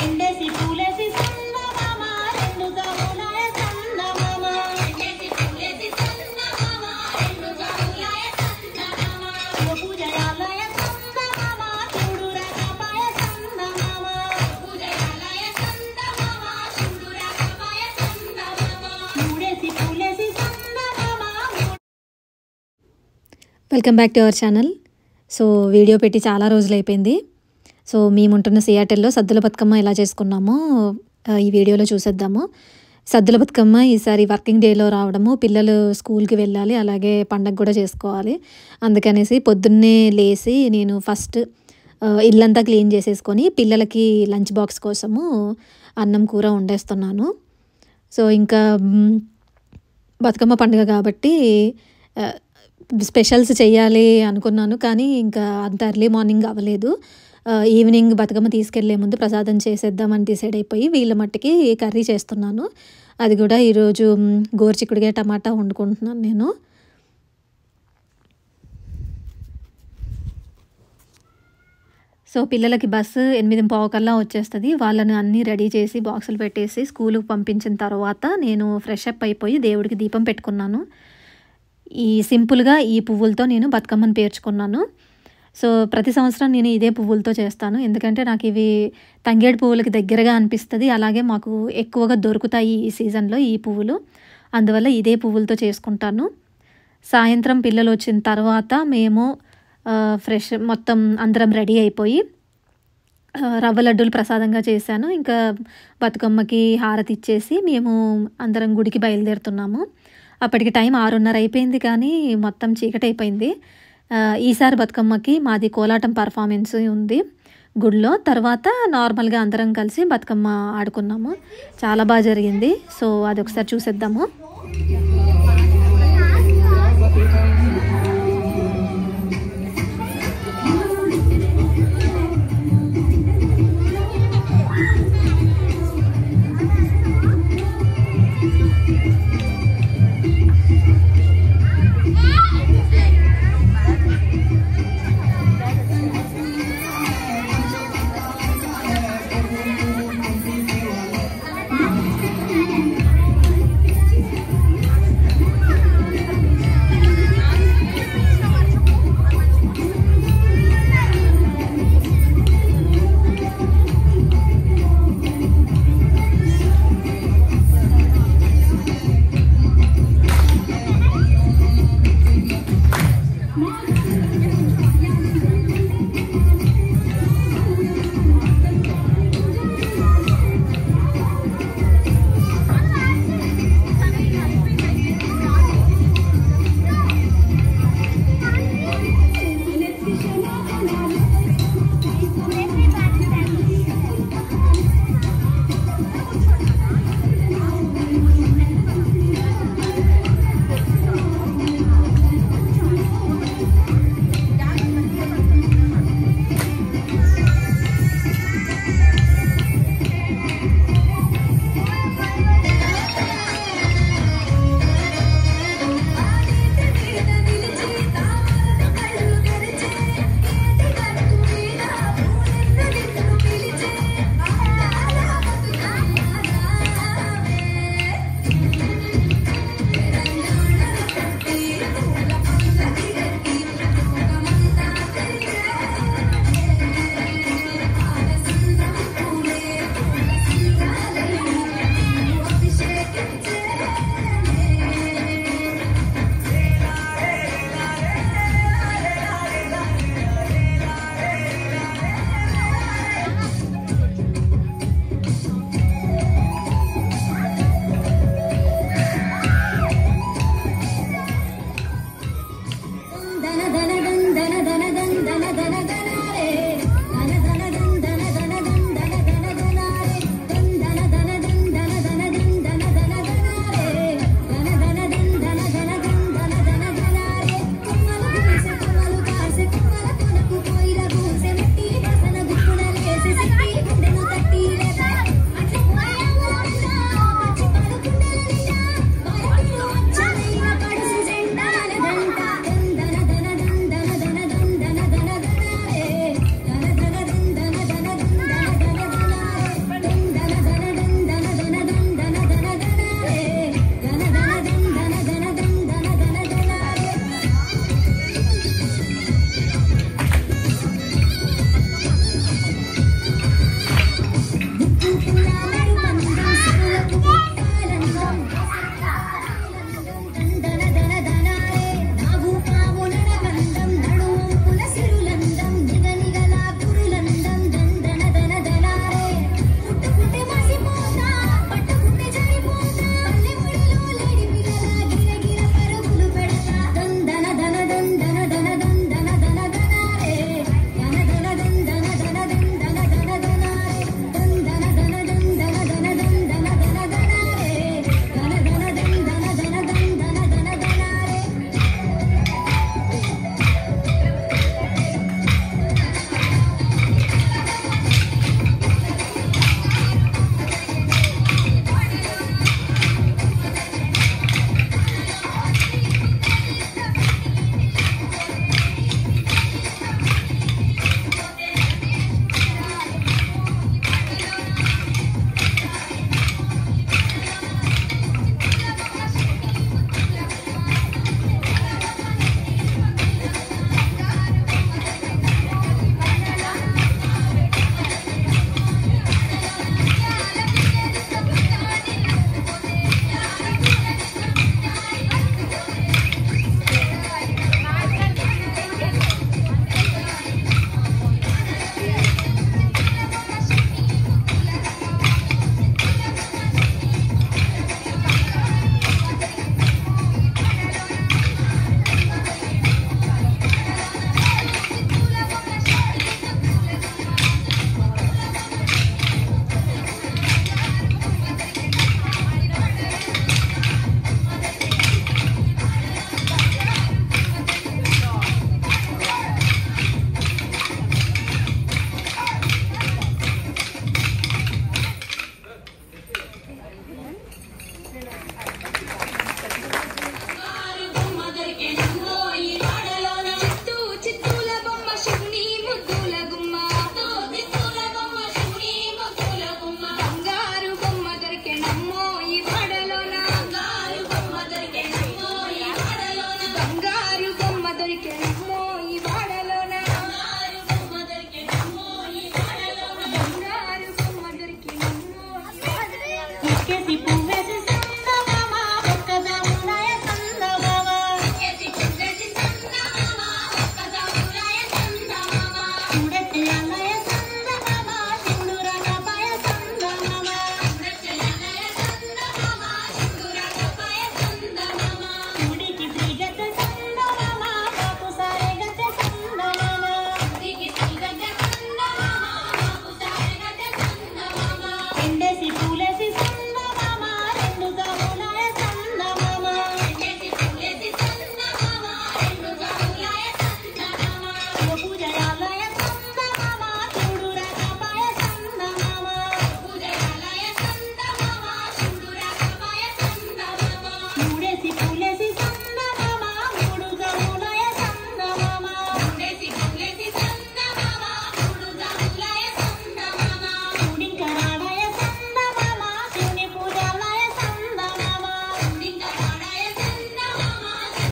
రెండేసి పూలేసి సందమామ రెండు జాములాయ సందమామ రెండేసి పూలేసి సందమామ రెండు జాములాయ సందమామ పూజయాలయ సందమామ చూడు రకపాయ సందమామ పూజయాలయ సందమామ చూడు రకపాయ సందమామ మూడేసి పూలేసి సందమామ welcome back to our channel so video పెట్టి చాలా రోజులు అయిపోయింది సో మేముంటున్న సియాటల్లో సద్దుల బతుకమ్మ ఎలా చేసుకున్నామో ఆ, ఈ వీడియోలో చూసేద్దాము సద్దుల బతుకమ్మ ఈసారి వర్కింగ్ డేలో రావడము పిల్లలు స్కూల్కి వెళ్ళాలి అలాగే పండగ కూడా చేసుకోవాలి అందుకనేసి పొద్దున్నే లేచి నేను ఫస్ట్ ఆ, ఇల్లంతా క్లీన్ చేసేసుకొని పిల్లలకి లంచ్ బాక్స్ కోసము అన్నం కూర వండేస్తున్నాను సో ఇంకా మ్, బతుకమ్మ పండుగ కాబట్టి ఆ, స్పెషల్స్ చేయాలి అనుకున్నాను కానీ ఇంకా అంత ఎర్లీ మార్నింగ్ అవ్వలేదు ఆ, ఈవినింగ్ బతుకమ్మ తీసుకెళ్లే ముందు ప్రసాదం చేసేద్దామని డిసైడ్ అయిపోయి వీళ్ళ మట్టికి కర్రీ చేస్తున్నాను అది కూడా ఈరోజు మ్, గోరుచిక్కుడుగా టమాటా వండుకుంటున్నాను నేను సో పిల్లలకి బస్సు ఎనిమిది పావుకల్లా వచ్చేస్తుంది వాళ్ళని అన్నీ రెడీ చేసి బాక్సులు పెట్టేసి స్కూలుకు పంపించిన తర్వాత నేను ఫ్రెష్ అప్ అయిపోయి దేవుడికి దీపం పెట్టుకున్నాను ఈ సింపుల్గా ఈ పువ్వులతో నేను బతుకమ్మను పేర్చుకున్నాను సో ప్రతి సంవత్సరం నేను ఇదే పువ్వులతో చేస్తాను ఎందుకంటే నాకు ఇవి తంగేడు పువ్వులకి దగ్గరగా అనిపిస్తుంది అలాగే మాకు ఎక్కువగా దొరుకుతాయి ఈ సీజన్లో ఈ పువ్వులు అందువల్ల ఇదే పువ్వులతో చేసుకుంటాను సాయంత్రం పిల్లలు వచ్చిన తర్వాత మేము ఆ, ఫ్రెష్ మొత్తం అందరం రెడీ అయిపోయి ఆ, రవ్వ లడ్డూలు ప్రసాదంగా చేశాను ఇంకా బతుకమ్మకి హారతి ఇచ్చేసి మేము అందరం గుడికి బయలుదేరుతున్నాము అప్పటికి టైం ఆరున్నర అయిపోయింది కానీ మొత్తం చీకటి అయిపోయింది ఆ, ఈసారి బతుకమ్మకి మాది కోలాటం పర్ఫార్మెన్స్ ఉంది గుడిలో తర్వాత నార్మల్గా అందరం కలిసి బతుకమ్మ ఆడుకున్నాము చాలా బాగా జరిగింది సో అది ఒకసారి చూసేద్దాము ఆ ఎక్కేసి పువ్వే